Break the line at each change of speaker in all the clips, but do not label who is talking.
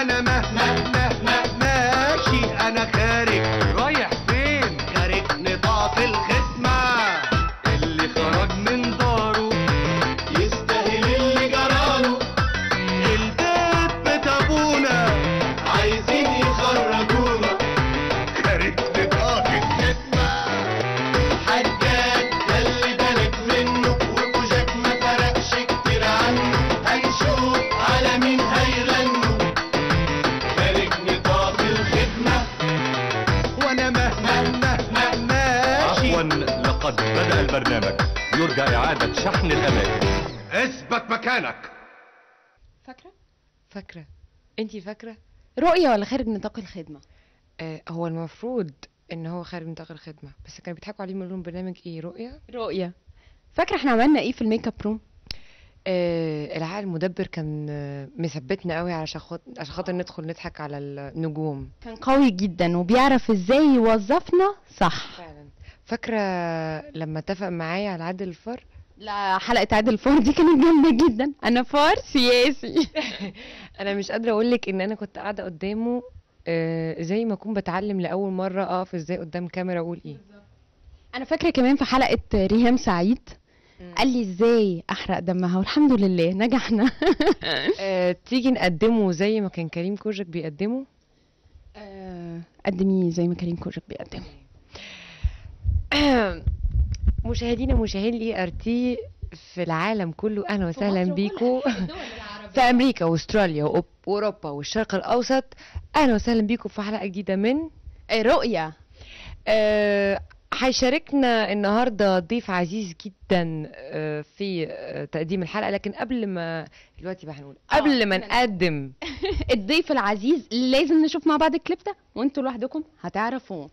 وانا مهما مهما ماشي انا خارج رايح فين خارج نطاق الخدمة اللي خرج من داره يستاهل اللي جراله البيت بيت ابونا عايزين يخرجونا خارج نطاق الخدمة حجاج خلي بالك منه وكوجك ما فرقش كتير عنه هنشوف على مين هيغنوا خارج نطاق الخدمة وانا مهما مهما ماشي
عفوا لقد بدأ البرنامج يرجى إعادة شحن الأماكن
اثبت مكانك
فاكره
فاكرة انتي فاكرة
رؤيه ولا خارج نطاق الخدمه
آه هو المفروض ان هو خارج نطاق الخدمة بس كانوا بيضحكوا عليه من لهم برنامج ايه رؤية
رؤيه فاكره احنا عملنا ايه في الميك اب روم
آه العقل المدبر كان آه، مثبتنا قوي علشان خاطر عشان خاطر ندخل نضحك على النجوم
كان قوي جدا وبيعرف ازاي يوظفنا صح
فعلا فاكرة لما اتفق معايا على عدل الفر
لا حلقه عادل الفار دي كانت جامده جدا انا فار سياسي
انا مش قادرة اقولك ان انا كنت قاعدة قدامه آه زي ما اكون بتعلم لاول مرة اقف ازاي قدام كاميرا اقول ايه
انا فاكره كمان في حلقه ريهام سعيد قال لي ازاي احرق دمها والحمد لله نجحنا
آه تيجي نقدمه زي ما كان كريم كوجك بيقدمه
آه، قدميه زي ما كريم كوجك بيقدم
مشاهدينا مشاهدي اي ار تي في العالم كله اهلا وسهلا بيكم في امريكا واستراليا وأوب- واوروبا والشرق الاوسط اهلا وسهلا بيكم في حلقه جديده من
آه، رؤيه
آه، هيشاركنا النهارده ضيف عزيز جدا آه، في آه، تقديم الحلقه لكن قبل ما دلوقتي بقى هنقول قبل ما نقدم
الضيف العزيز لازم نشوف مع بعض الكليب ده وانتوا لوحدكم هتعرفوه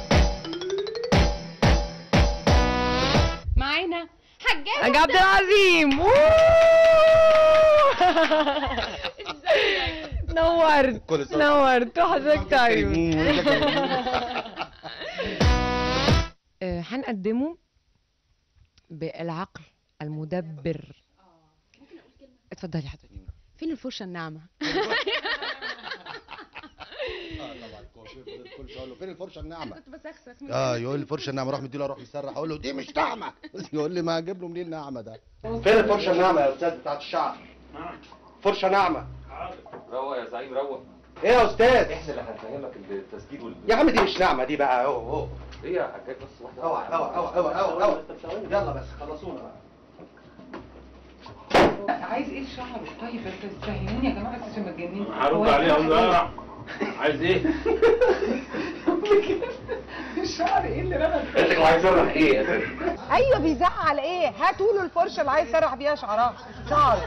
معانا حجاج
حاج عبد العظيم نورت
كل سنة.
نورت وحضرتك طيب آه، هنقدمه بالعقل المدبر اتفضلي حضرتك
فين الفرشه الناعمه
كل شويه أقول له فين الفرشه الناعمه
كنت بسخسخ
اه يقول لي الفرشه الناعمه اروح مديله اروح مسرح اقول له دي مش ناعمه يقول لي ما اجيب له منين الناعمه ده فين الفرشه الناعمه يا استاذ بتاعت الشعر فرشه ناعمه
روق يا زعيم روق
ايه يا استاذ
احنا اللي هنفهمك التسجيل وال
يا عم دي مش ناعمه دي بقى اهو اهو
ايه يا حاجات بس واحده
اوعى اوعى اوعى اوعى اوعى اوعى يلا بس خلصونا بقى
عايز ايه الشعر طيب بس تفهموني يا جماعه بس عشان ما تجنني
هرد عليه اقول له اقرع عايز ايه؟
الشعر ايه اللي رمى
قلت لك عايز اقرا ايه يا سيدي؟
ايوه بيزعق على ايه هاتوا له الفرشه اللي عايز يسرح بيها شعرها شعر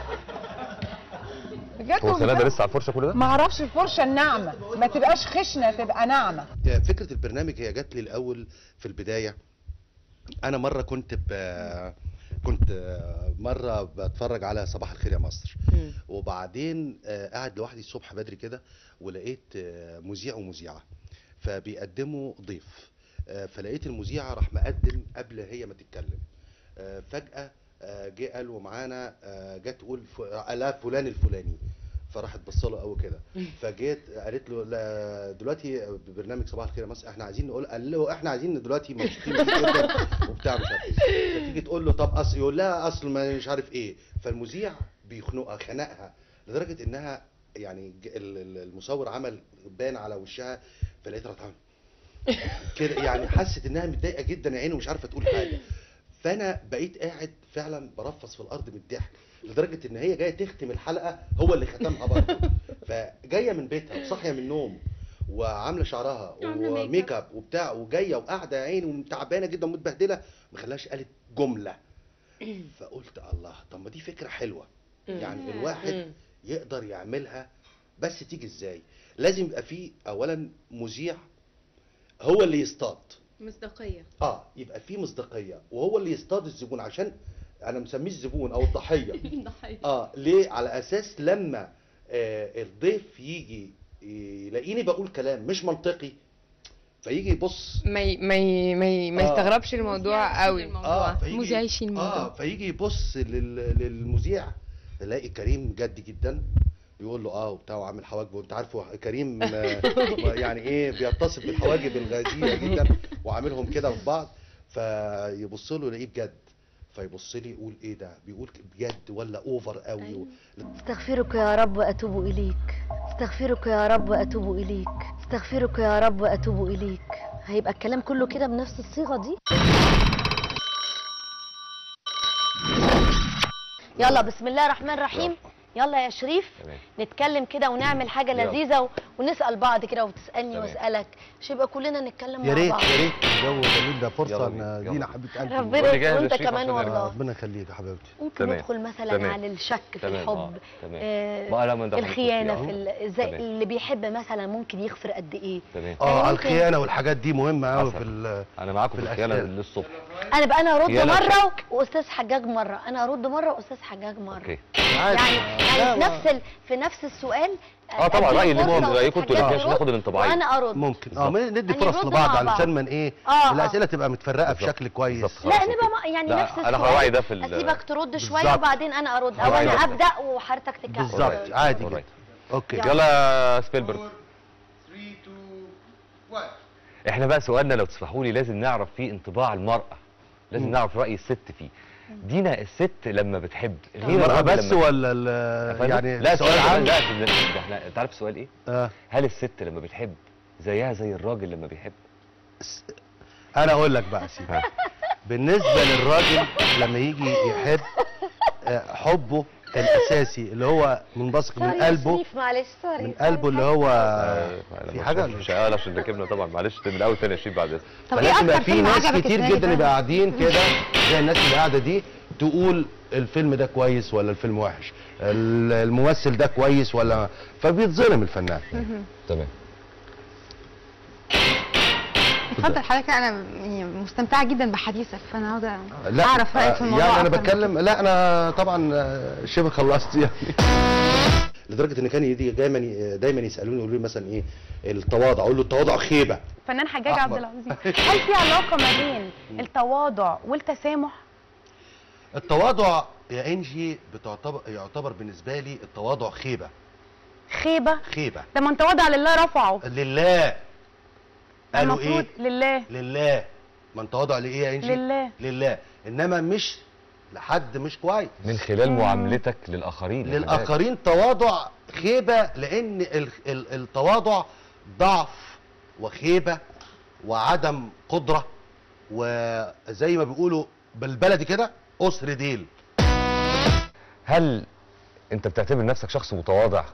بجد
هو
والله.
سلام لسه على الفرشه كل ده؟
ما اعرفش الفرشه الناعمه ما تبقاش خشنه تبقى ناعمه
فكره البرنامج هي جات لي الاول في البدايه انا مره كنت ب... كنت مره بتفرج على صباح الخير يا مصر وبعدين آه، قاعد لوحدي الصبح بدري كده ولقيت آه، مذيع ومذيعه فبيقدموا ضيف آه، فلقيت المذيعه راح مقدم قبل هي ما تتكلم آه، فجاه آه، جه قال ومعانا آه، جت تقول ف- لا فلان الفلاني فراحت بص له قوي كده فجيت قالت له لا دلوقتي برنامج صباح الخير يا مصر احنا عايزين نقول قال له احنا عايزين دلوقتي مبسوطين بيك جدا وبتاع مش عارف ايه فتيجي تقول له طب اصل يقول لها اصل ما مش عارف ايه فالمذيع بيخنقها خنقها لدرجه انها يعني ج- ال- ال- المصور عمل بان على وشها فلقيتها تعمل كده يعني حست انها متضايقه جدا يا عيني ومش عارفه تقول حاجه فانا بقيت قاعد فعلا برفص في الارض من الضحك لدرجه ان هي جايه تختم الحلقه هو اللي ختمها برضه فجايه من بيتها وصاحيه من النوم وعامله شعرها وميك اب وبتاع وجايه وقاعده يا عيني وتعبانه جدا ومتبهدله ما خلاش قالت جمله فقلت الله طب ما دي فكره حلوه يعني الواحد يقدر يعملها بس تيجي ازاي لازم يبقى فيه اولا مذيع هو اللي يصطاد
مصداقيه
اه يبقى في مصداقيه وهو اللي يصطاد الزبون عشان انا مسميه الزبون او الضحيه اه ليه على اساس لما آه الضيف يجي يلاقيني بقول كلام مش منطقي فيجي يبص
ما ي... ما ي... ما, ي... ما
آه.
يستغربش الموضوع قوي
اه فيجي
مذيع يشيل الموضوع.
اه فيجي يبص لل... للمذيع يلاقي كريم جد جدا يقول له اه وبتاع وعامل حواجبه وانت عارفه كريم آه، يعني ايه بيتصف بالحواجب الغزيره جدا وعاملهم كده في بعض فيبص له يلاقيه بجد فيبص لي يقول ايه ده بيقول بجد ولا اوفر قوي و...
استغفرك يا رب واتوب اليك استغفرك يا رب واتوب اليك استغفرك يا رب واتوب اليك هيبقى الكلام كله كده بنفس الصيغه دي يلا بسم الله الرحمن الرحيم يلا يا شريف
تمام.
نتكلم كده ونعمل حاجه
يلا.
لذيذه و... ونسال بعض كده وتسالني
تمام.
واسالك مش يبقى كلنا نتكلم
يا
مع
ريت
بعض
يا ريت الجو جميل ده
يلا
فرصه
بينا،
ان
يلا.
دينا حبيبه قلبي
ربنا
قولي جاهز
وانت
يا شريف
كمان
عشان
والله
ربنا يخليك يا حبيبتي
ممكن
تمام.
ندخل مثلا
تمام.
على الشك في
تمام،
الحب
آه، تمام.
آه
بقى لما ندخل في
الخيانه
الخيانة.
في ال- ازاي
تمام.
اللي بيحب مثلا ممكن يغفر قد ايه
تمام
اه على
ممكن-
الخيانه والحاجات دي مهمه قوي
حصل.
في ال-
انا معاكم
في
في الخيانه
الأشياء.
للصبح
انا بقى انا ارد
خيانة
مره واستاذ حجاج مره انا ارد مره واستاذ حجاج مره
اوكي
عادي.
يعني
لا،
يعني في
ما-
نفس ال... في نفس السؤال
اه طبعا
أديله
راي اللي
فرصة
مهم
وأستاذ
رايكم انتوا
حجاج
الاثنين عشان
يرد
ناخد الانطباعيه
وانا ارد
ممكن اه ندي
يعني
فرص
يردوا
لبعض
مع بعض.
علشان من ايه
آه، آه.
الاسئله تبقى متفرقه
بالظبط.
بشكل كويس
بالظبط.
لا
خلاص،
نبقى
أوكي.
ما- يعني
لا،
نفس
أنا
السؤال
هراعي ده في ال-
اسيبك ترد شويه
بالظبط.
وبعدين انا ارد او
هراعي
انا
ده في-
ابدا وحضرتك تكمل
بالظبط عادي
Alright.
جدا اوكي
يلا.
يلا سبيلبرج احنا بقى سؤالنا لو تسمحوا لي لازم نعرف فيه انطباع المرأة لازم نعرف رأي الست فيه دينا الست لما بتحب غير
المرأة
الراجل
بس
لما-
ولا
يا
ال-
فندم؟
يعني
لا
سؤال
سؤال
عام
عام لا ده ده احنا انت عارف السؤال ايه؟
آه.
هل الست لما بتحب زيها زي الراجل لما بيحب؟
انا اقول لك بقى يا سيدي
ها.
بالنسبه للراجل لما يجي يحب آه، حبه الاساسي اللي هو منبثق من
سوري يا
قلبه
شريف معلش سوري
من
سوري.
قلبه اللي هو
آه،
في
أنا
حاجه
مش- مش هقال عشان ركبنا طبعا معلش من الاول تاني يا شريف بعد اذنك
طب ايه
فلازم يبقى
اكتر
في
فيلم
ناس
عجبك
كتير
السنة
جدا
دي
يبقى قاعدين كده زي الناس اللي قاعده دي تقول الفيلم ده كويس ولا الفيلم وحش ال- الممثل ده كويس ولا فبيتظلم الفنان
تمام
اتفضل حضرتك انا يعني مستمتعه جدا بحديثك فانا عاوزه
لا
اعرف رايك في
آه،
الموضوع
يعني انا
أكتر.
بتكلم لا انا طبعا آه، شبه خلصت يعني لدرجه ان كان يجي دايما دايما يسالوني يقولوا لي مثلا ايه التواضع اقول له التواضع خيبه
فنان حجاج
أحمر.
عبد العزيز هل في علاقه ما بين التواضع والتسامح
التواضع يا انجي بتعتبر يعتبر بالنسبه لي التواضع خيبه
خيبه
خيبه
ده من تواضع لله رفعه
لله قالوا
المفروض
ايه
لله
لله من تواضع لايه يا انجي
لله.
لله انما مش لحد مش كويس
من خلال معاملتك للاخرين يا حاجات.
للاخرين تواضع خيبه لان ال- ال- التواضع ضعف وخيبه وعدم قدره وزي ما بيقولوا بالبلدي كده اسر ديل
هل انت بتعتبر نفسك شخص متواضع؟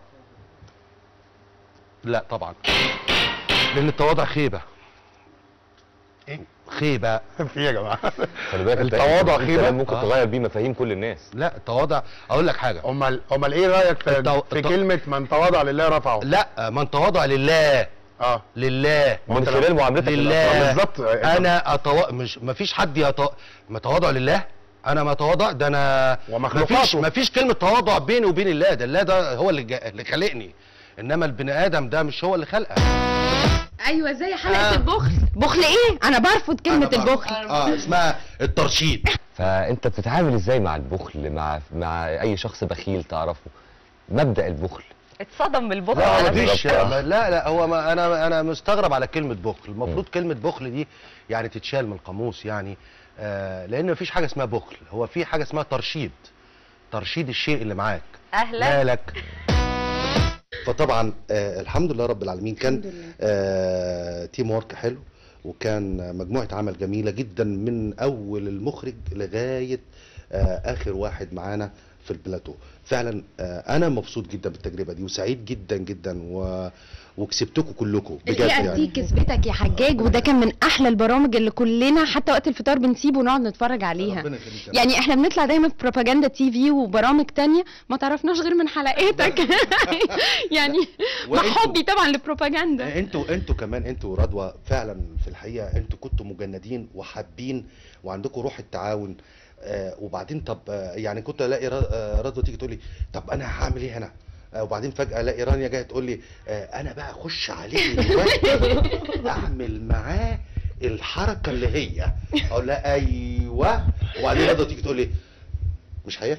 لا طبعا لان التواضع خيبه ايه خيبه في يا جماعه
خلي بالك أنت-
التواضع
أنت
خيبة؟
ممكن
آه.
تغير بيه مفاهيم كل الناس
لا التواضع اقول لك حاجه
امال امال ايه رايك في,
التو-
في
التو-
كلمه من تواضع لله رفعه
لا من تواضع لله
اه
لله
من خلال معاملتك
لله
للآخرين.
بالظبط
انا أتوا... مش مفيش حد يتو... متواضع لله انا ما تواضع ده انا
ومخلوقاته.
مفيش مفيش كلمه تواضع بيني وبين الله ده الله ده هو اللي, جا... اللي خلقني انما البني ادم ده مش هو اللي خلقك
ايوه زي حلقه
آه.
البخل بخل ايه انا برفض كلمه
أنا بقى-
البخل
اه اسمها الترشيد
فانت بتتعامل ازاي مع البخل مع مع اي شخص بخيل تعرفه مبدا البخل
اتصدم بالبخل
لا
على
مفيش
بالظبط.
لا لا هو ما انا انا مستغرب على كلمه بخل المفروض كلمه بخل دي يعني تتشال من القاموس يعني آه لان مفيش حاجه اسمها بخل هو في حاجه اسمها ترشيد ترشيد الشيء اللي معاك
اهلا
مالك فطبعا آه الحمد لله رب العالمين كان آه تيم ورك حلو وكان مجموعه عمل جميله جدا من اول المخرج لغايه آه اخر واحد معانا في البلاتو فعلا آه انا مبسوط جدا بالتجربه دي وسعيد جدا جدا و... وكسبتكم كلكم بجد
الحقيقه
يعني
دي كسبتك يا حجاج وده كان من احلى البرامج اللي كلنا حتى وقت الفطار بنسيبه ونقعد نتفرج عليها
ربنا يخليك يا
يعني احنا بنطلع دايما في بروباجندا تي في وبرامج تانية ما تعرفناش غير من حلقاتك يعني مع
وإنتوا-
حبي طبعا للبروباجندا
انتوا انتوا كمان انتوا ورضوى فعلا في الحقيقه انتوا كنتوا مجندين وحابين وعندكم روح التعاون آه وبعدين طب آه يعني كنت الاقي ر- آه، رضوى تيجي تقول لي طب انا هعمل ايه هنا آه وبعدين فجاه الاقي رانيا جايه تقول لي آه انا بقى اخش عليه دلوقتي اعمل معاه الحركه اللي هي اقول لها ايوه وبعدين رضوى تيجي تقول لي مش هيفهم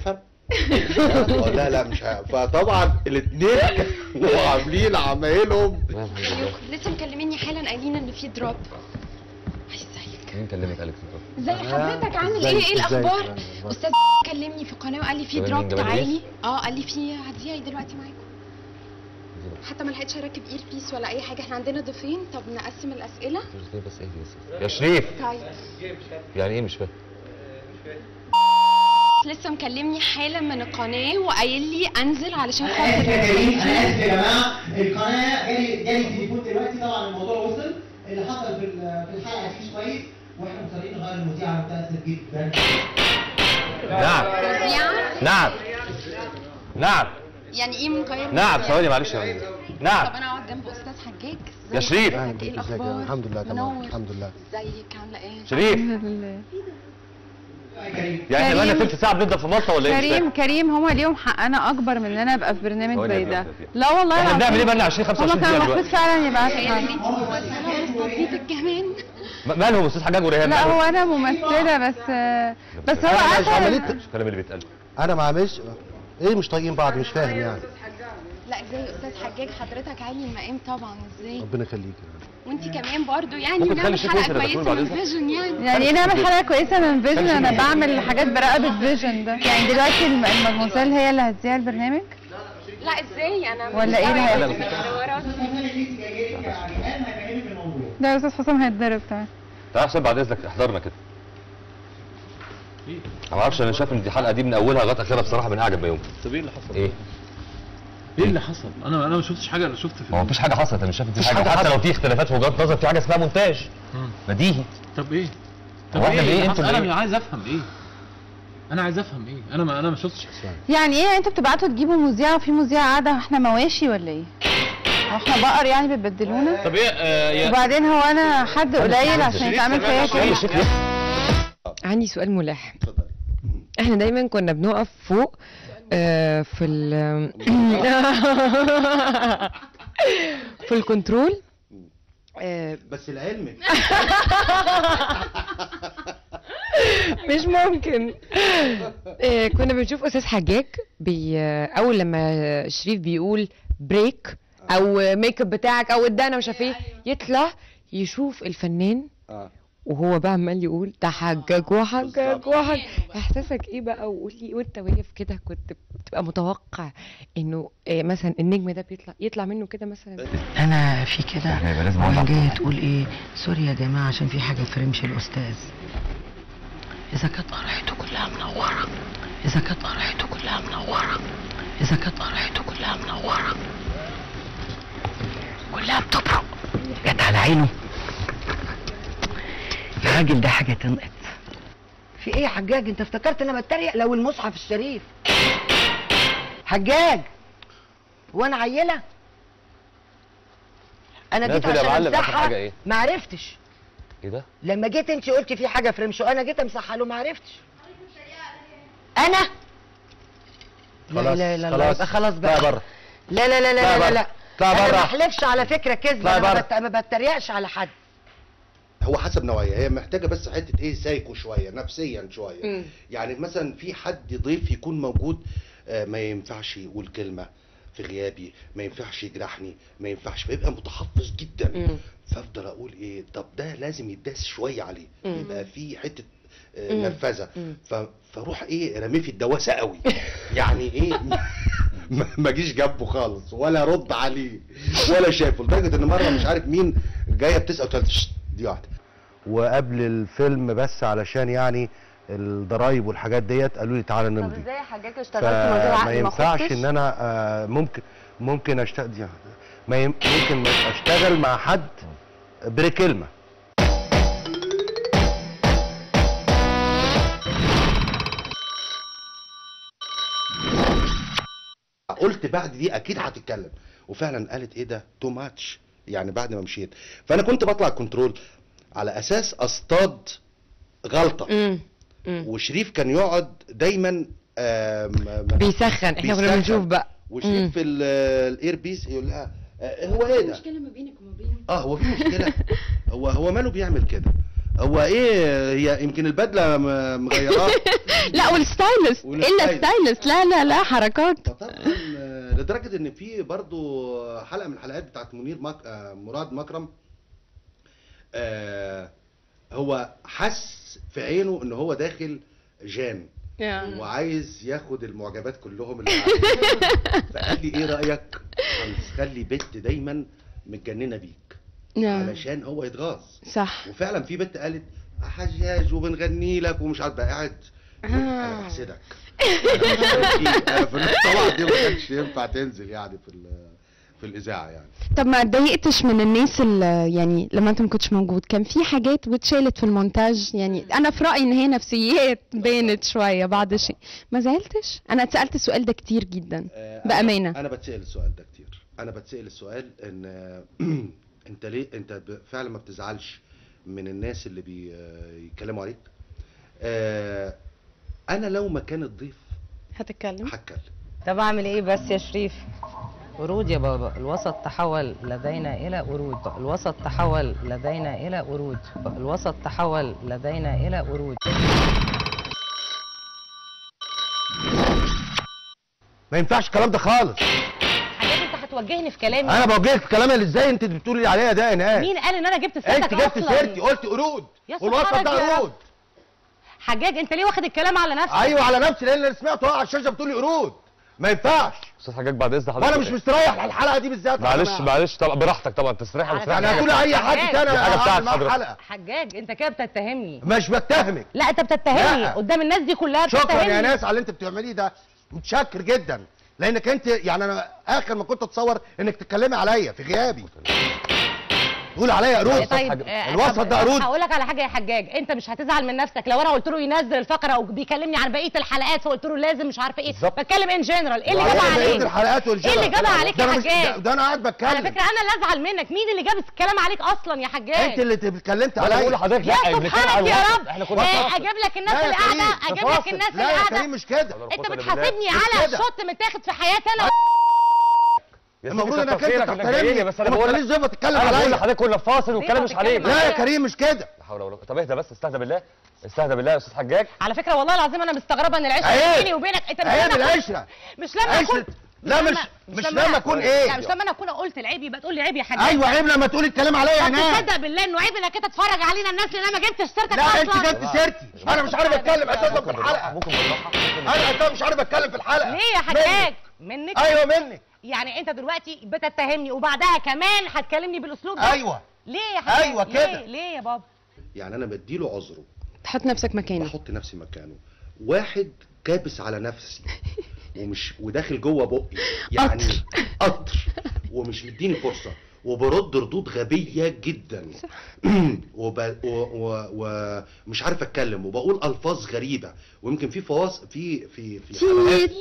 آه، لا لا مش ه... فطبعا الاثنين كانوا عاملين عمايلهم
لسه مكلميني حالا قايلين ان في دروب
مين كلمك قالك
ازي حضرتك عامل
ازيك،
ايه ايه
ازيك؟
الاخبار استاذ كلمني في قناه وقال لي في
ده مين
دروب
ده
تعالي
مدرس؟
اه قال لي في هتذيعي دلوقتي معاكم حتى ما لحقتش اركب اير بيس ولا اي حاجه احنا عندنا ضيفين طب نقسم الاسئله
بس ايه بس يا شريف
طيب
يعني ايه مش فاهم
لسه مكلمني حالا من القناه وقايل لي انزل علشان خاطر
انا اسف يا
الضيفين.
جماعه القناه جالي جالي تليفون دلوقتي طبعا الموضوع وصل اللي حصل في ال- في الحلقه دي مش كويس واحنا مصرين نغير المذيعه متاسف جدا
نعم
مذيعة؟
نعم نعم
يعني ايه من غير
نعم
مذيعة؟
ثواني معلش يا فندم
طب
نعم
انا اقعد جنب استاذ حجاج
يا
ازيك
شريف.
حضرتك؟ ايه الاخبار
الحمد لله تمام
منور.
الحمد لله
ازيك عامله ايه
شريف.
الحمد لله
يعني احنا بقالنا
كريم.
تلت ساعه بنبدا في مصر ولا ايه مش
كريم
فاهم.
كريم هما ليهم حق انا اكبر من ان انا ابقى في برنامج
ثواني
زي
يا
ده
فندم.
لا والله
احنا
العظيم.
بنعمل ايه بقالنا 20
هما
25
كانوا
دقيقه
المفروض
دلوقتي
فعلا يبعتوا
تخيل
حد
تطبيق كمان
م- مالهم استاذ حجاج وريهان
لا
مالهم؟
هو انا ممثله بس بس هو
أنا مش
قتل
عملية
مش الكلام اللي بيتقال
انا ما عاملش ايه مش طايقين بعض مش فاهم يعني
لا ازاي يا استاذ حجاج حضرتك عالي المقام طبعا ازاي
ربنا يخليك
وانت كمان برضو يعني
ممكن
نعمل
تخلي
حلقه
شيء يوصل
كويسه
بعد
من
إذنك؟
فيجن يعني
يعني ايه نعمل حلقه كويسه من فيجن انا بعمل حاجات برقبه فيجن ده يعني دلوقتي الم- المدموزيل هي اللي هتذيع البرنامج
لا ازاي انا
ولا ايه اللي
مستوعبة
هيحصل؟
الحوارات.
ده يا استاذ حسام هيتضرب تمام
تعال حسام بعد اذنك احضرنا كده انا ما اعرفش انا شايف ان دي الحلقه دي من اولها لغايه اخرها بصراحه من اعجب ما يمكن
طب ايه اللي حصل؟
ايه
ايه اللي حصل؟ انا انا ما شفتش حاجه انا شفت في
هو مفيش حاجه حصلت انا مش شايف ان في
مفيش
حاجه
حاجة
حتى لو
حصلت.
في اختلافات في وجهات نظر في حاجه اسمها مونتاج
مم.
بديهي
طب ايه؟ طب
هو احنا
ايه
بايه
اللي
انتوا
حصل؟
بايه
انا عايز افهم ايه؟ انا عايز افهم ايه؟ انا ما انا ما شفتش
يعني ايه انتوا بتبعتوا تجيبوا مذيعه وفي مذيعه قاعده واحنا مواشي ولا ايه؟ هو احنا بقر يعني بتبدلونا؟
طب ايه آه يا
وبعدين هو انا حد قليل عشان يتعمل فيا كده
عندي سؤال ملح احنا دايما كنا بنقف فوق آه، في ال في الكنترول آه،
بس لعلمك
مش ممكن آه، كنا بنشوف استاذ حجاج بي آه، اول لما شريف بيقول بريك او ميك اب بتاعك او ادانا مش عارف ايه يطلع يشوف الفنان
اه
وهو بقى عمال يقول ده حجاج وحجاج وحجاج احساسك ايه بقى وقول لي وانت واقف كده كنت بتبقى متوقع انه إيه مثلا النجم ده بيطلع يطلع منه كده مثلا
انا في كده
هيبقى لازم
ومن
أوضح.
جايه تقول ايه سوري يا جماعه عشان في حاجه في رمش الاستاذ اذا كانت قرعته كلها منوره اذا كانت قرعته كلها منوره اذا كانت قرعته كلها منوره كلها بتبرق جت على عينه الراجل ده حاجه تنقط في ايه يا حجاج انت افتكرت انا بتريق لو المصحف الشريف حجاج وانا عيله انا جيت
نازل يا
عشان
معلم، آخر
امسحها
حاجة إيه؟
ما عرفتش
ايه ده؟
لما جيت انت قلتي في حاجه في رمشه انا جيت امسحها له ما عرفتش انا لا
خلاص،
لا لا لا
خلاص.
يبقى خلاص بقى
اطلع بره.
لا لا لا لا
اطلع
لا لا,
بره.
لا.
اطلع
انا
بره.
ما احلفش على فكره كذب
اطلع
انا ما
بره.
بت- ما بتريقش على حد
هو حسب نوعيه هي محتاجه بس حته ايه سايكو شويه نفسيا شويه
مم.
يعني مثلا في حد ضيف يكون موجود آه، ما ينفعش يقول كلمه في غيابي ما ينفعش يجرحني ما ينفعش فيبقى متحفظ جدا
مم.
فافضل اقول ايه طب ده لازم يداس شويه عليه
مم.
يبقى في حته آه،
مم.
نرفزه
مم.
ف- فاروح ايه رميه في الدواسه قوي يعني ايه ما- ما اجيش جنبه خالص ولا ارد عليه ولا شايفه لدرجه ان مره مش عارف مين جايه بتسال قلت لها "شت، دي واحده
وقبل الفيلم بس علشان يعني الضرايب والحاجات ديت قالوا لي تعالى نمضي
ازاي حضرتك اشتغلت من غير
فما
عقد ما
ينفعش
خدتش؟
ان انا آه، ممكن ممكن اشتغل دي ما يم- ممكن ما اشتغل مع حد بكلمه
قلت بعد دي اكيد هتتكلم وفعلا قالت ايه ده تو ماتش يعني بعد ما مشيت فانا كنت بطلع كنترول على اساس اصطاد غلطه وشريف كان يقعد دايما آم، آم،
بيسخن احنا كنا
بيسخن.
بنشوف بقى مم.
وشريف في ال- الاير بيس يقول لها آه، هو ايه ده
مشكله ما بينك وما بينه
اه هو في مشكله هو هو ماله بيعمل كده هو ايه هي يمكن البدله م- مغيراه
لا والستايلست الا
والستايلست.
ستايلست لا لا لا حركات
طبعا آه، لدرجه ان في برضو حلقه من الحلقات بتاعت منير مك... آه، مراد مكرم آه، هو حس في عينه ان هو داخل جان وعايز ياخد المعجبات كلهم اللي قاعدين. فقال لي ايه رايك خلي بنت دايما متجننه بيك
نعم
علشان هو يتغاظ
صح
وفعلا في بنت قالت حجاج وبنغني لك ومش عارف بقى قاعد انا بحسدك أنا في الطلعه دي ما كانش ينفع تنزل يعني في ال- في الاذاعه يعني
طب ما اتضايقتش من الناس اللي يعني لما انت ما كنتش موجود كان في حاجات واتشالت في المونتاج يعني انا في رايي ان هي نفسيات بانت شويه بعض الشيء ما زعلتش انا اتسالت السؤال ده كتير جدا
آه،
بامانه
أنا- انا بتسال السؤال ده كتير انا بتسال السؤال ان انت ليه انت ب- فعلا ما بتزعلش من الناس اللي بيتكلموا عليك آه، انا لو مكان الضيف
هتتكلم
هتكلم
طب اعمل ايه بس يا شريف ورود يا بابا الوسط تحول لدينا الى ورود الوسط تحول لدينا الى ورود الوسط تحول لدينا الى ورود
ما ينفعش الكلام ده خالص
حاجات انت هتوجهني في كلامي
انا بوجهك في كلامي اللي ازاي انت بتقولي عليها ده يا نهاد
مين قال ان انا جبت سيرتك
انت جبت
أصلاً؟
سيرتي قلت قرود
يا
والوسط
سبحانك
ده
يا رب.
قرود
حجاج انت ليه واخد الكلام على نفسك
ايوه على نفسي لان اللي سمعته هو على الشاشه بتقولي قرود ما ينفعش
استاذ حجاج بعد اذن حضرتك
وانا مش مستريح على الحلقه دي بالذات يا
معلش
جماعة.
معلش طبعا براحتك طبعا تستريح
على
وتستريح
فكرة
يعني هتقولي اي حد
حجاج.
تاني
دي حاجة
هعمل
بتاعت
معاه
حضرتك.
حلقه
حجاج انت كده بتتهمني
مش بتهمك
لا انت بتتهمني
لا.
قدام الناس دي كلها
شكرا
بتتهمني
يا ناس على اللي انت بتعمليه ده متشكر جدا لانك انت يعني انا اخر ما كنت اتصور انك تتكلمي عليا في غيابي تقول عليا قرود
طيب آه،
الوسط
طب-
ده قرود
هقول لك على حاجه يا حجاج انت مش هتزعل من نفسك لو انا قلت له ينزل الفقره او بيكلمني عن بقيه الحلقات فقلت له لازم مش عارفه ايه بتكلم ان جنرال ايه اللي
وبعدين
جابها
بقية
عليك
الحلقات
ايه اللي
والجبل.
جابها عليك
ده
يا
أنا مش-
حجاج
ده- ده انا قاعد بتكلم
على فكره انا اللي ازعل منك مين اللي جاب الكلام عليك اصلا يا حجاج
انت اللي اتكلمت
ما أنا
عليا
بقول لحضرتك
يا
لا بنتكلم على
سبحانك يا
الوسط.
رب
احنا كنا
آه،
فاصل.
اجيب لك الناس
لا يا
اللي
كريم،
قاعده
في
اجيب لك
فاصل.
الناس اللي
لا يا
قاعده
كريم مش كده
انت
بالله.
بتحاسبني
مش
على
كده.
شوت متاخد في حياتي انا
المفروض
كتر
انك
خيرك
انت
إنك
تحترمني
جايلي، بس انا
وما
بقول
تخليش
لك
زي ما تتكلم
انا بقول
عليا
لحضرتك كنا في فاصل والكلام مش عليك
لا يا كريم مش كده
لا حول ولا قوه طب اهدى بس استهدى بالله استهدى بالله يا استاذ حجاج
على فكره والله العظيم انا مستغربه ان العشره
عيب.
بيني وبينك انت مش
عيب
لما أكون-
العشرة.
مش لما اكون
عشرة. لا مش مش لما اكون ايه
لا مش لما انا اكون قلت العيب يبقى تقول لي عيب يا حاج
ايوه عيب لما تقولي الكلام عليا يا
طب
ناس
تصدق بالله انه عيب انك انت تتفرج علينا الناس لان انا ما جبتش سيرتك
لا
اصلا
انت جبت سيرتي انا مش عارف اتكلم اساسا في الحلقه
ممكن بالراحه
انا اساسا مش عارف اتكلم في الحلقه
ليه يا حجاج منك
ايوه منك
يعني انت دلوقتي بتتهمني وبعدها كمان هتكلمني بالاسلوب ده
ايوه
ليه يا حجاج
أيوة كده.
ليه ليه يا بابا
يعني انا بديله عذره
تحط نفسك مكانه
بحط نفسي مكانه واحد كابس على نفسي ومش وداخل جوه بقي يعني قطر ومش مديني فرصه وبرد ردود غبيه جدا وب... و... و... ومش عارف اتكلم وبقول الفاظ غريبه ويمكن في فواص في في في حلقات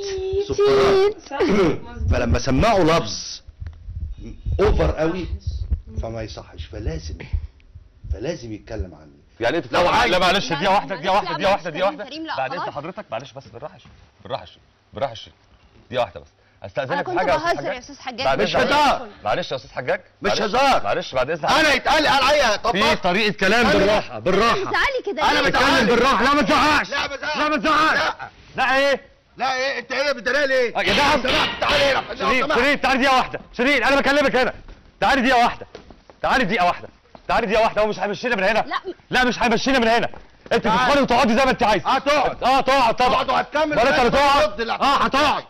سكرات فلما سمعوا لفظ اوفر قوي فما يصحش فلازم فلازم يتكلم عني
يعني انت
لو عايز-
لا معلش دقيقه واحده دقيقه واحده دقيقه واحده
كريم،
دقيقه واحده
كريم، لا،
بعد
خلاص.
انت حضرتك معلش بس بالراحه شوية. بالراحه شوية. بالراحه شوية. دقيقه واحده بس استاذنك
أنا
في
كنت
حاجه يا أستاذ
بهزر يا
حجاج.
أستاذ حجاج.
بعد
مش
إذنك.
هزار.
معلش يا استاذ حجاج
مش
معلش.
هزار.
معلش بعد اذنك
انا يتقال عليا طب
في طريقه كلام
أنا-
بالراحه بالراحه
بتزعلي كده
انا
ليه؟
بتكلم
بالراحه لا ما تزعقش
لا بزعق
لا ما تزعقش
لا
لا ايه
لا ايه انت ايه بتداري ليه؟
يا جدع
لو سمحت تعالى هنا لو
شيرين
سمحت.
شيرين تعالي دقيقه واحده شيرين انا بكلمك هنا تعالي دقيقه واحده تعالي دقيقه واحده تعالي دقيقه واحده هو مش هيمشينا من هنا
لا.
لا مش هيمشينا من هنا انت
تعال.
تدخلي وتقعدي زي ما انت عايز
اه تقعد
اه تقعد طبعا
تقعد وهتكمل
ولا انت اللي
لغاية ما
تقعد
ترد لا.
اه هتقعد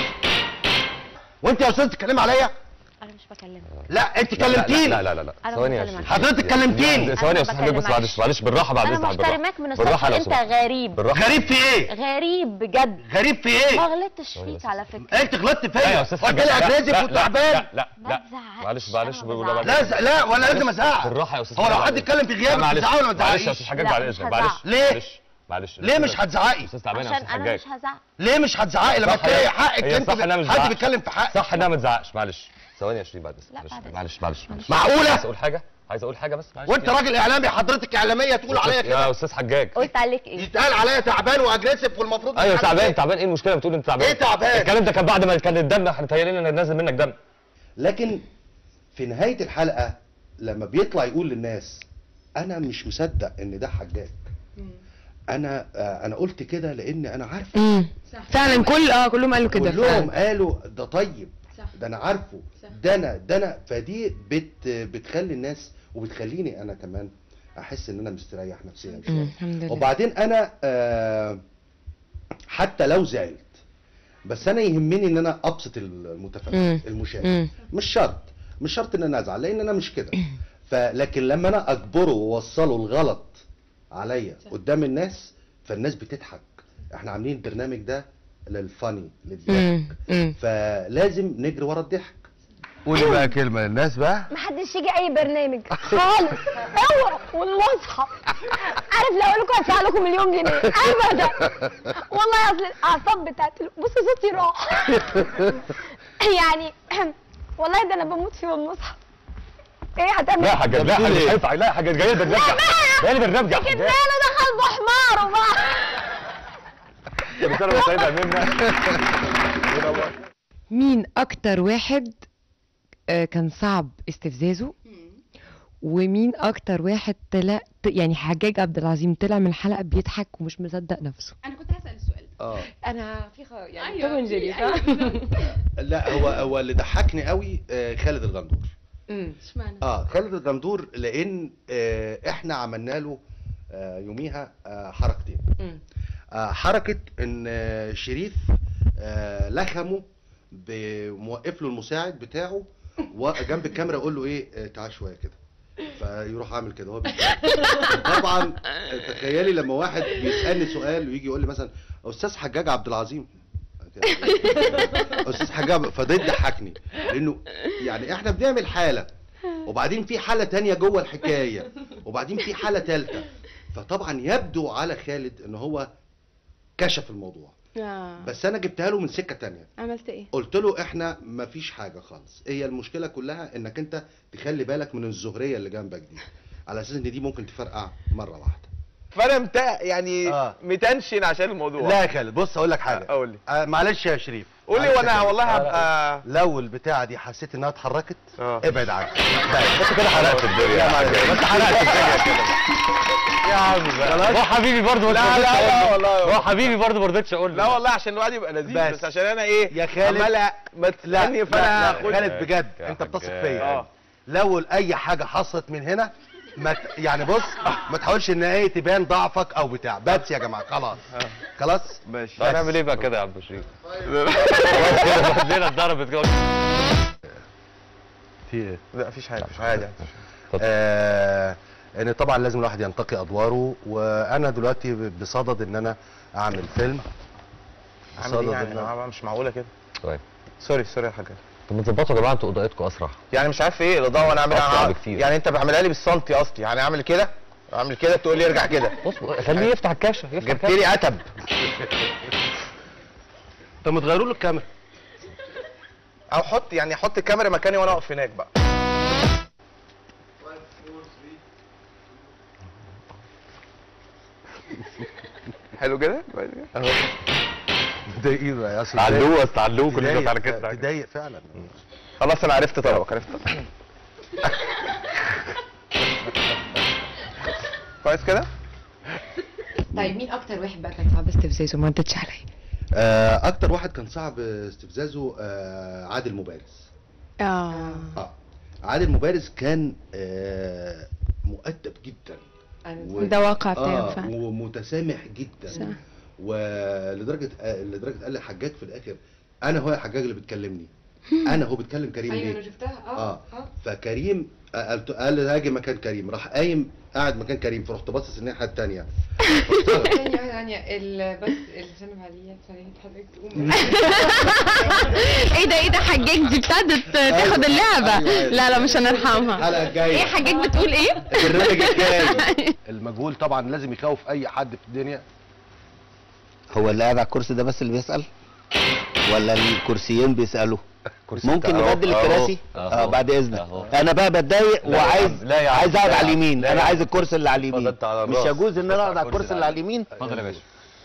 وانت يا استاذ تتكلمي عليا؟
انا مش بكلمك
لا انت
لا لا
كلمتيني
لا لا لا لا
أنا
ثواني يا
بكلمك.
شيرين.
حضرتك كلمتيني.
ثواني يا
أنا
استاذ حجاج بس
بكلمك.
معلش معلش بالراحه بعد
انا
اذنك بالراحه
محترماك من
بالراحه
الصبح
لو
انت
سمحت.
غريب
بالراحه
غريب في ايه؟
غريب بجد
غريب في ايه؟
ما غلطتش فيك على فكره
انت غلطت
لا يا
فيا
استاذ
قلت
حجاج
لي
لا،
اجريزف
لا،
وتعبان
لا لا
ما
لا
تزعقش.
معلش معلش
أنا ما
ولا بعد
لا
إذنك.
ز- لا ولا لازم ازعق
بالراحه يا استاذ
هو لو
حجاج.
حد اتكلم في غيابك
لا، معلش
تزعقه ولا ما
معلش يا
تزعقيش
استاذ حجاج
لا،
بعد
مش
اذنك
هزعق.
معلش
ليه؟
معلش معلش
ليه مش هتزعقي؟
استاذ تعبان يا
عشان
استاذ
انا
حجاج
مش هزعق
ليه مش هتزعقي لما
صح
تلاقي
هي-
حقك
هي
انت
صح انها ما
حد
تزعقش.
بيتكلم في حقك
صح انها ما تزعقش معلش ثواني يا شيرين بعد
لا،
اذنك
بعد
معلش معلش معلش
معقولة؟
عايز اقول حاجه عايز اقول حاجه بس معلش
وانت راجل اعلامي حضرتك اعلاميه تقول عليا
يا
كده
استاذ حجاج
قلت عليك ايه
يتقال عليا تعبان واجريسيف والمفروض
ايوه
مش عارف
تعبان
ايه.
تعبان ايه المشكله بتقول انت تعبان
ايه تعبان؟
الكلام ده كان بعد ما كان الدم احنا متهيألين ان نازل منك دم
لكن في نهايه الحلقه لما بيطلع يقول للناس انا مش مصدق ان ده حجاج انا آه، انا قلت كده لان انا عارفه
مم. فعلا كل اه كلهم قالوا كده
كلهم
فعلا
قالوا ده طيب ده انا عارفه ده انا ده انا فدي بت بتخلي الناس وبتخليني انا كمان احس ان انا مستريح نفسيا
مم،
شويه
الحمد لله
وبعدين انا آه حتى لو زعلت بس انا يهمني ان انا ابسط المتفرج
مم.
المشاهد
مم.
مش شرط مش شرط ان انا ازعل لان انا مش كده فلكن لما انا اجبره واوصله الغلط عليا قدام الناس فالناس بتضحك احنا عاملين البرنامج ده للفاني للضحك
مم. مم.
فلازم نجري ورا الضحك
قولي بقى كلمه للناس بقى
محدش يجي اي برنامج خالص اوعى والمصحف عارف لو اقول لكم هدفع لكم مليون جنيه ابدا والله اصل الاعصاب بتاعت ال- بص صوتي راح يعني والله ده انا بموت فيه والمصحف ايه هتعمل
لا حاجه لا حاجه مش هينفع لا حاجه جايه برنامج جاي برنامج يا
كده
حاجه
له دخل بحماره بقى
بس انا سعيد امنا
مين اكتر واحد آه، كان صعب استفزازه ومين اكتر واحد طلع ط- يعني حجاج عبد العظيم طلع من الحلقه بيضحك ومش مصدق نفسه
انا كنت هسال السؤال
اه
انا في خ... يعني
أيوة،
توم اند جيري
أيوة،
صح
لا هو هو اللي ضحكني قوي آه، خالد الغندور
مم.
اشمعنى
اه خالد الغندور لان آه، احنا عملنا له آه، يوميها آه، حركتين
مم.
آه، حركه ان آه، شريف آه، لخمه بموقف له المساعد بتاعه وجنب الكاميرا يقول له ايه آه، تعال شويه كده فيروح عامل كده هو بيتكلم. طبعا آه، تخيلي لما واحد بيسالني سؤال ويجي يقول لي مثلا استاذ حجاج عبد العظيم استاذ حجاج فده يضحكني لانه يعني احنا بنعمل حاله وبعدين في حاله تانية جوه الحكايه وبعدين في حاله ثالثه فطبعا يبدو على خالد ان هو كشف الموضوع
آه.
بس انا جبتها له من سكه تانية
عملت ايه
قلت له احنا مفيش حاجه خالص هي المشكله كلها انك انت تخلي بالك من الزهريه اللي جنبك دي على اساس ان دي ممكن تفرقع مره واحده
فانا متا يعني
آه.
متنشن عشان الموضوع
لا يا خالد بص اقول لك حاجه
قول لي
آه معلش يا شريف
قول لي
معلش يا
وانا
خالد.
والله
آه،
هبقى
لو البتاعه دي حسيت انها اتحركت
اه
ابعد عنها
بس كده حرقت الدنيا يا حاج
ما انت حرقت الدنيا كده
يا عم بقى هو حبيبي برضه ما
لا
ترضيتش
لا لا
أقول له.
والله
هو حبيبي برضه ما رضيتش اقول
لا
له.
والله عشان الواحد يبقى لذيذ بس,
بس.
عشان انا ايه
يا خالد.
عمال
لا
بتستني
لا,
فانا
لا
هاخد
خالد بجد
يا
انت بتثق
حاج.
فيا
اه
لو اي حاجه حصلت من هنا ما ت- يعني بص ما تحاولش ان ايه تبان ضعفك او بتاع بس يا جماعه خلاص خلاص
ماشي
طب هنعمل ايه بقى كده يا عم شريف؟ كده اتضربت كده
في ايه
لا مفيش حاجه مفيش حاجه
آه ان طبعا لازم الواحد ينتقي ادواره وانا دلوقتي ب- بصدد ان انا اعمل فيلم
عامل ايه يعني أنا مش معقوله كده
طيب
سوري سوري يا حاجه
طب ما تظبطوا يا جماعه انتوا اضاءتكم اسرع
يعني مش عارف ايه الاضاءه وانا
أسرع
اعملها
بكتير.
يعني انت بعملها لي بالسنتي اصلي يعني اعمل كده اعمل كده تقول لي ارجع كده
بص خليه يفتح الكاشه يفتح
جبت لي اتب
طب ما تغيروا له الكاميرا
او حط يعني حط الكاميرا مكاني وانا اقف هناك بقى حلو كده
اهو مضايقين يا اصل
تعلوه بس تعلوه كل
تضايق-
ده على كده
تضايق فعلا
خلاص انا عرفت طلبك عرفت طلبك كويس كده
طيب مين اكتر واحد بقى كان صعب استفزازه ما ردتش عليا
آه، اكتر واحد كان صعب استفزازه آه، عادل مبارز
اه
اه عادل مبارز كان آه، مؤدب جدا و-
ده واقع بتاعه
آه
فعلا.
ومتسامح جدا
صح.
ولدرجه آه، لدرجه قال لحجاج في الاخر انا هو يا حجاج اللي بتكلمني انا هو بتكلم كريم
ايوه
ليه
انا شفتها
اه فكريم آه، قال قال لي هاجي مكان كريم راح قايم قاعد مكان كريم فرحت باصص الناحيه الثانيه
ثانية ثانية ال- بس اللي سلم عليا ثانية حضرتك تقوم
ايه ده ايه ده حجاج دي ابتدت تاخد اللعبه
أيوة، أيوة.
لا لا مش هنرحمها
الحلقه الجايه
ايه حجاج بتقول ايه
البرنامج الجاي
المجهول طبعا لازم يخوف اي حد في الدنيا
هو اللي قاعد على الكرسي ده بس اللي بيسأل ولا الكرسيين بيسألوا ممكن
أهو،
نبدل
أهو،
الكراسي
أهو،
اه بعد اذنك
أهو.
انا بقى بتضايق
لا يا
وعايز
عم، لا يا عم،
عايز اقعد
لا يا
على
عم،
اليمين
لا يا
انا
عم.
عايز الكرسي اللي على
اتفضل
اليمين
انت على
مش
الراس.
يجوز ان انا اقعد على
الكرسي
الكرسي اللي على اليمين
اتفضل يا باشا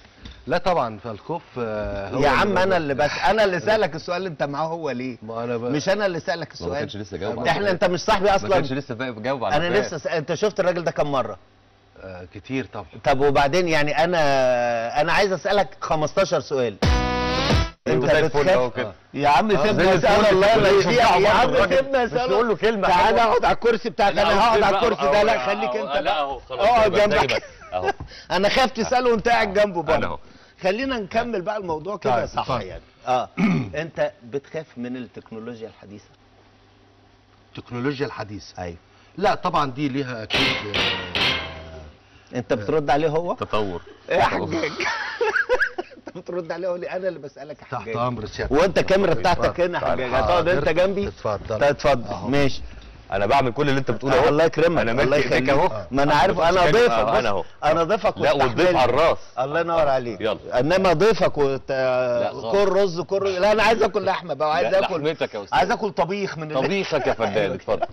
لا طبعا فالخوف آه، هو
يا عم
اللي-
انا اللي بس انا اللي سالك السؤال اللي انت معاه هو ليه
ما انا بقى
مش انا اللي سالك
ما
السؤال
كانش لسه جاوب على
احنا
السؤال.
انت مش صاحبي
ما
اصلا
كانش لسه فاهم جاوب على
انا
السؤال.
لسه س... انت شفت الراجل ده كم مره
آه، كتير طبعا
طب وبعدين يعني انا انا عايز اسالك 15 سؤال انت
زي الفل اهو
بتخاف
كده.
يا عم
آه،
سيبنا
زي
اسال
الفل.
الله
كل
يرضيك
شجاع
يا عم
برضه الراجل.
سيبنا
مش
اسال
نقول له كلمة
تعالى
حلوة.
اقعد على الكرسي بتاعك
لا،
انا
هو
هقعد على
كلمة.
الكرسي
أهو،
ده لا
أهو،
خليك
أهو،
انت
لا
بقى.
اهو خلاص
اقعد
يبقى زي
جنبك
بس. اهو
انا خايف تساله وانت قاعد جنبه
انا
برضه
اهو
خلينا نكمل بقى الموضوع كده
طيب،
صح
اتفضل.
يعني اه انت بتخاف من التكنولوجيا الحديثه
التكنولوجيا الحديثه
ايوه
لا طبعا دي ليها اكيد
انت بترد عليه هو
تطور
يا حجاج انت بترد عليه هو ليه؟ انا اللي بسالك يا
تحت
حجاج
امر سيادتك
وانت الكاميرا بتاعتك
اتفضل.
هنا يا حجاج
حاضر.
هتقعد انت جنبي
اتفضل
طيب اتفضل ماشي
انا بعمل كل اللي انت بتقوله
آه،
اهو
الله يكرمك
انا
الله
ماسك ايديك
يخليك
اهو
ما انا عارف انا
ماسك
ضيفك
اهو،
بص،
انا اهو
انا ضيفك
لا والضيف
واستحملني.
على الراس
الله ينور عليك
يلا
انما ضيفك وت...
خالص.
كل رز كل رز لا انا عايز اكل لحمه بقى وعايز
لا،
اكل
لحمتك يا استاذ
عايز اكل طبيخ من اللي-
طبيخك يا فنان اتفضل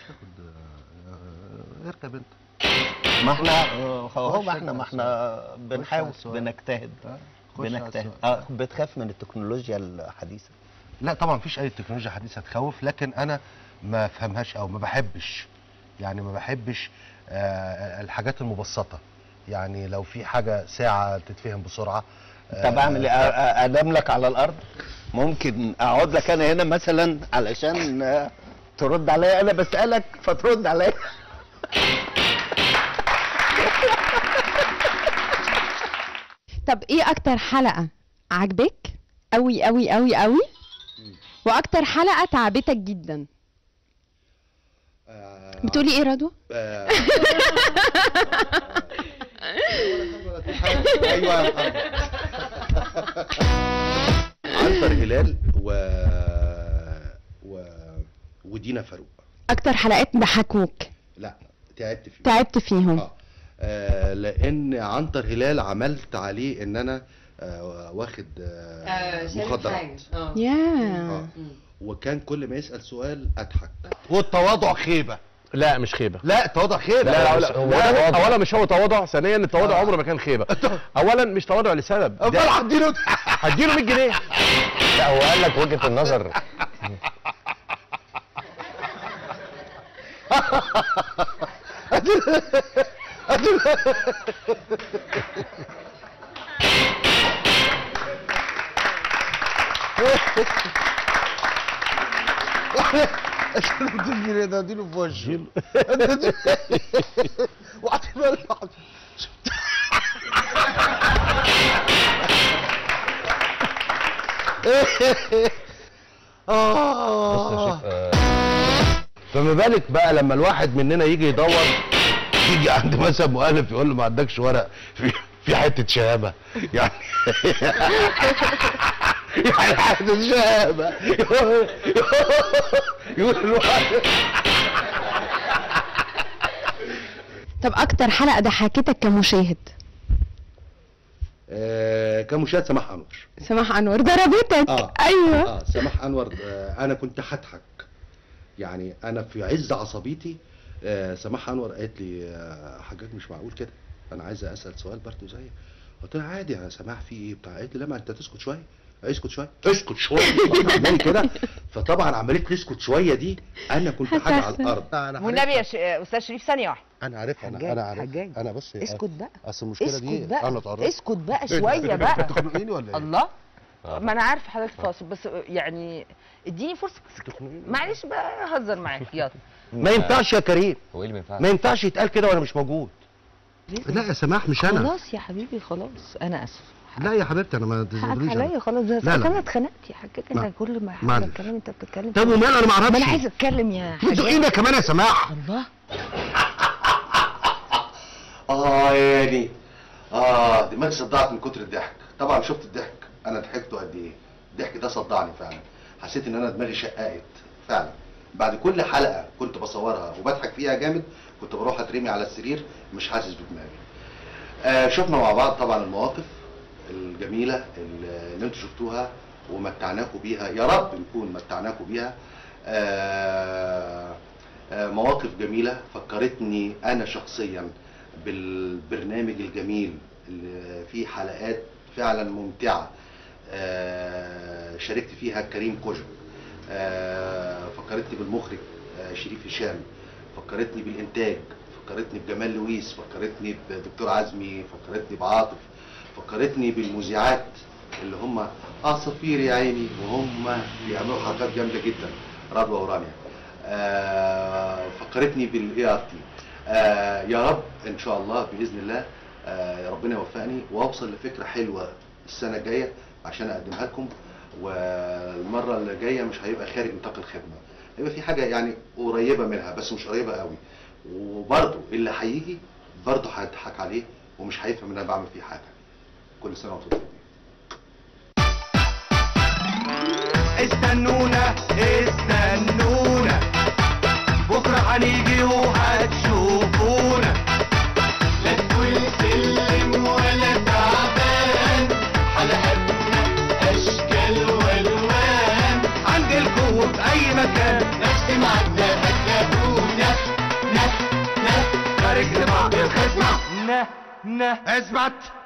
اركب انت
ما احنا هو
خش
ما احنا ما احنا بنحاول
السؤال.
بنجتهد
خش على
بنجتهد
السؤال.
اه بتخاف من التكنولوجيا الحديثه
لا طبعا مفيش اي تكنولوجيا حديثه تخوف لكن انا ما افهمهاش او ما بحبش يعني ما بحبش آه الحاجات المبسطه يعني لو في حاجه ساعه تتفهم بسرعه
طب اعمل ايه أ- أ- انام لك على الارض ممكن اقعد لك انا هنا مثلا علشان آه، ترد عليا انا بسالك فترد عليا
طب ايه اكتر حلقة عجبك قوي قوي قوي قوي واكتر حلقة تعبتك جدا بتقولي ايه رضوى
آه ايوه يا محمد. عنتر هلال و... و... ودينا فاروق
اكتر حلقات ضحكوك
لا تعبت فيه
تعبت فيهم
آه. آه لان عنتر هلال عملت عليه ان انا آه واخد آه مخدرات
يا
وكان كل ما يسال سؤال اضحك
والتواضع خيبه
لا مش خيبه
لا التواضع خيبه
لا لا, لا,
هو
لا,
تواضع.
اولا مش هو تواضع ثانيا التواضع عمره ما كان خيبه اولا مش تواضع لسبب
امال هديله
هديله 100 جنيه
لا هو قال لك وجهه النظر
اديله ده اديله في وشه وعطيله الواحد
اه فما بالك بقى لما الواحد مننا يجي يدور يجي عند مثلا مؤلف يقول له ما عندكش ورق في في حته شهامه يعني يعني حته شهامه يقول يقول الواحد
طب اكتر حلقة ضحكتك كمشاهد
آه كمشاهد سماح انور
سماح انور ضربتك
اه
ايوه
اه سماح انور آه انا كنت هضحك يعني انا في عز عصبيتي آه سماح انور قالت لي آه حاجات مش معقول كده انا عايزه اسال سؤال برضه زيك قلت لها عادي يا سماح في ايه بتاع قالت لي لا ما انت تسكت شويه اسكت شويه اسكت شويه عمالي كده فطبعا عمليه اسكت شويه دي انا كنت حاجه على الارض انا
والنبي يا ش... استاذ شريف ثانيه واحده
انا عارفها انا
حجاج،
انا عارف
حجاج.
انا بص
اسكت بقى
اصل المشكله
اسكت
دي
بقى
انا اتعرضت
اسكت بقى
إيه ده؟
شويه بقى
بتخنقيني ولا ايه؟
الله ما انا عارفه حضرتك فاصل بس يعني اديني فرصه معلش بقى هزر معاك يلا
ما ينفعش يا كريم
هو ايه اللي ما ينفعش
ما ينفعش يتقال كده وانا مش موجود
لا يا سماح مش انا
خلاص يا حبيبي خلاص انا اسف
لا يا حبيبتي انا ما
حقك
تزودليش
عليا خلاص ده
لا، لا.
انا اتخنقت يا حاجاج انا
ما-
كل ما
معلش.
حاجه اتكلم انت بتتكلم
طب ومال انا ما اعرفش
ما انا عايزه اتكلم يا حاجاج
بتزقينا كمان يا سماح
الله
اه يعني اه دماغي صدعت من كتر الضحك طبعا شفت الضحك انا ضحكت قد ايه الضحك ده صدعني فعلا حسيت ان انا دماغي شققت فعلا بعد كل حلقه كنت بصورها وبضحك فيها جامد كنت بروح اترمي على السرير مش حاسس بدماغي آه شفنا مع بعض طبعا المواقف الجميله اللي اللي انتوا شفتوها ومتعناكم بيها يا رب نكون متعناكم بيها آه آه مواقف جميله فكرتني انا شخصيا بالبرنامج الجميل اللي فيه حلقات فعلا ممتعه آه، شاركت فيها كريم كوجك آه، فكرتني بالمخرج آه، شريف هشام فكرتني بالانتاج فكرتني بجمال لويس فكرتني بدكتور عزمي فكرتني بعاطف فكرتني بالمذيعات اللي هم عصافير يا عيني وهم بيعملوا حركات جامده جدا رضوى ورانيا آه، فكرتني بالاي ار تي يا رب ان شاء الله باذن الله آه، يا ربنا يوفقني واوصل لفكره حلوه السنه الجايه عشان اقدمها لكم والمره اللي جايه مش هيبقى خارج نطاق الخدمه هيبقى في حاجه يعني قريبه منها بس مش قريبه قوي وبرضه اللي هيجي برضه هيضحك عليه ومش هيفهم ان انا بعمل فيه حاجه كل سنه وانتم طيبين
استنونا استنونا بكرة هنيجي وهتشوفونا لا تقول سلم ولا تعبان حلقاتنا أشكال وألوان عند القوة في أي مكان نفس ميعادنا هتلاقونا نه نه خارج لبعض الخدمة نه نه اثبت